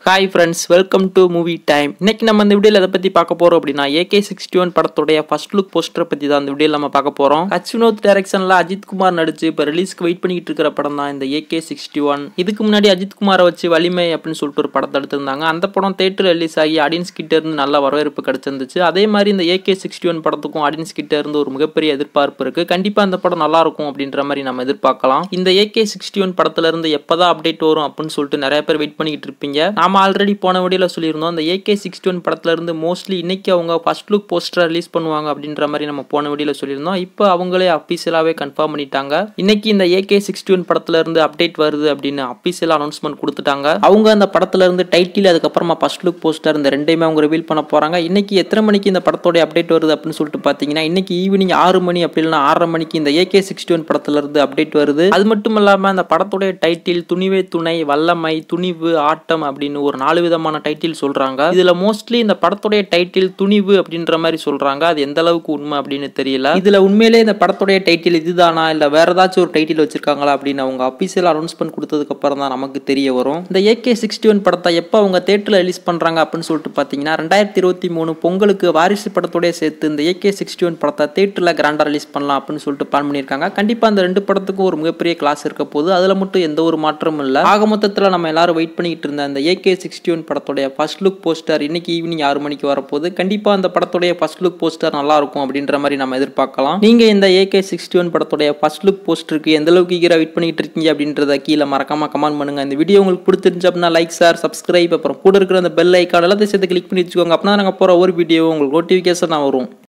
hi friends welcome to movie time இன்னைக்கு நம்ம இந்த வீடியோவில் எதை பற்றி பார்க்க போகிறோம் அப்படின்னா ஏகே சிக்ஸ்டி ஒன் படத்துடைய ஃபர்ஸ்ட் லுக் போஸ்டரை பற்றி தான் இந்த வீடியோவில் நம்ம பார்க்க போகிறோம் ஹச் வினோத் டைரக்ஷனில் அஜித் குமார் நடிச்சு இப்போ ரிலீஸ்க்கு வெயிட் பண்ணிக்கிட்டு இருக்கிற படம் தான் இந்த ஏகே சிக்ஸ்டி ஒன் இதுக்கு முன்னாடி அஜித் குமாரை வச்சு வலிமை அப்படின்னு சொல்லிட்டு ஒரு படத்தை எடுத்திருந்தாங்க அந்த படம் தேட்டர் ரிலீஸ் ஆகி ஆடியன்ஸ் கிட்ட இருந்து நல்ல வரவேற்பு கிடைச்சிருந்துச்சு அதே மாதிரி இந்த ஏகே சிக்ஸ்டி ஒன் படத்துக்கும் ஆடியன்ஸ் கிட்ட இருந்து ஒரு மிகப்பெரிய எதிர்பார்ப்பு இருக்கு கண்டிப்பா அந்த படம் நல்லா இருக்கும் அப்படின்ற மாதிரி நம்ம எதிர்பார்க்கலாம் இந்த ஏகே சிக்ஸ்டி ஒன் படத்துல இருந்து எப்பதான் அப்டேட் வரும் அப்படின்னு சொல்லிட்டு நிறைய பேர் வெயிட் பண்ணிக்கிட்டு இருப்பீங்க நாம ஆல்ரெடி போன வீடியோல சொல்லியிருந்தோம் அந்த ஏகே சிக்ஸ்டி ஒன் படத்துல இருந்து மோஸ்ட்லி இன்னைக்கு அவங்க ஃபர்ஸ்ட் லுக் போஸ்டர் ரிலீஸ் பண்ணுவாங்க அப்படின்ற மாதிரி நம்ம போன வீடியோல சொல்லியிருந்தோம் இப்போ அவங்களே அபிஷியலாவே கன்ஃபார்ம் பண்ணிட்டாங்க இன்னைக்கு இந்த ஏகே சிக்ஸ்டி ஒன் படத்துல இருந்து அப்டேட் வருது அப்படின்னு அபிஷியல் அனௌன்ஸ்மெண்ட் கொடுத்துட்டாங்க அவங்க அந்த படத்துல இருந்து டைட்டில் அதுக்கப்புறமா ஃபர்ஸ்ட் லுக் போஸ்டர் இந்த ரெண்டையுமே அவங்க ரிவீல் பண்ண போறாங்க இன்னைக்கு எத்தனை மணிக்கு இந்த படத்தோட அப்டேட் வருது அப்படின்னு சொல்லிட்டு பாத்தீங்கன்னா இன்னைக்கு ஈவினிங் ஆறு மணி அப்படி இல்லைன்னா ஆறரை மணிக்கு இந்த ஏகே சிக்ஸ்டி ஒன் படத்துல இருந்து அப்டேட் வருது அது மட்டும் இல்லாம அந்த படத்துடைய டைட்டில் துணிவே துணை வல்லமை துணிவு ஆட்டம் அப்படின்னு ஒரு நாலு விதமான டைட்டில் சொல்றாங்க இதுல மோஸ்ட்லி இந்த படத்துடைய டைட்டில் துணிவு அப்படின்ற மாதிரி சொல்றாங்க அது எந்த அளவுக்கு உண்மை அப்படின்னு தெரியல இதுல உண்மையிலே இந்த படத்துடைய டைட்டில் இதுதானா இல்ல வேற ஏதாச்சும் ஒரு டைட்டில் வச்சிருக்காங்களா அப்படின்னு அவங்க அபிஷியல் அனௌன்ஸ்மெண்ட் கொடுத்ததுக்கு அப்புறம் தான் நமக்கு தெரிய வரும் இந்த ஏகே சிக்ஸ்டி ஒன் படத்தை எப்போ அவங்க தேட்டரில் ரிலீஸ் பண்றாங்க அப்படின்னு சொல்லிட்டு பார்த்தீங்கன்னா ரெண்டாயிரத்தி இருபத்தி மூணு பொங்கலுக்கு வாரிசு படத்தோடய சேர்த்து இந்த ஏகே சிக்ஸ்டி ஒன் படத்தை தேட்டரில் கிராண்டாக ரிலீஸ் பண்ணலாம் அப்படின்னு சொல்லிட்டு பிளான் பண்ணியிருக்காங்க கண்டிப்பாக அந்த ரெண்டு படத்துக்கும் ஒரு மிகப்பெரிய கிளாஸ் இருக்க போது அதில் மட்டும் எந்த ஒரு மாற்றமும் இல்லை ஆக மொத்தத்தில் நம்ம எல்லாரும் வெயிட் பண்ணிக்கிட்டு இருந்த அந்த ஏகே சிக்ஸ்டி ஒன் படத்துடைய ஃபர்ஸ்ட் லுக் போஸ்டர் இன்னைக்கு ஈவினிங் ஆறு மணிக்கு வரப்போகுது கண்டிப்பாக அந்த படத்துடைய ஃபர்ஸ்ட் லுக் போஸ்டர் நல்லா இருக்கும் அப்படின்ற மாதிரி நம்ம எதிர்பார்க்கலாம் நீங்க இந்த ஏகே சிக்ஸ்டி ஒன் படத்துடைய ஃபர்ஸ்ட் லுக் போஸ்டருக்கு எந்த அளவுக்கு ஈகரா வெயிட் பண்ணிட்டு இருக்கீங்க அப்படின்றத கீழே மறக்காம கமெண்ட் பண்ணுங்க இந்த வீடியோ உங்களுக்கு பிடிச்சிருந்துச்சு அப்படின்னா லைக் சார் சப்ஸ்கிரைப் அப்புறம் கூட இருக்கிற அந்த பெல் ஐக்கான் எல்லாத்தையும் சேர்த்து கிளிக் பண்ணி வச்சுக்கோங்க அப்படின்னா நாங்கள் போகிற ஒரு வீடியோ உங்களுக்கு நோட்டிஃபிகேஷன் வரும்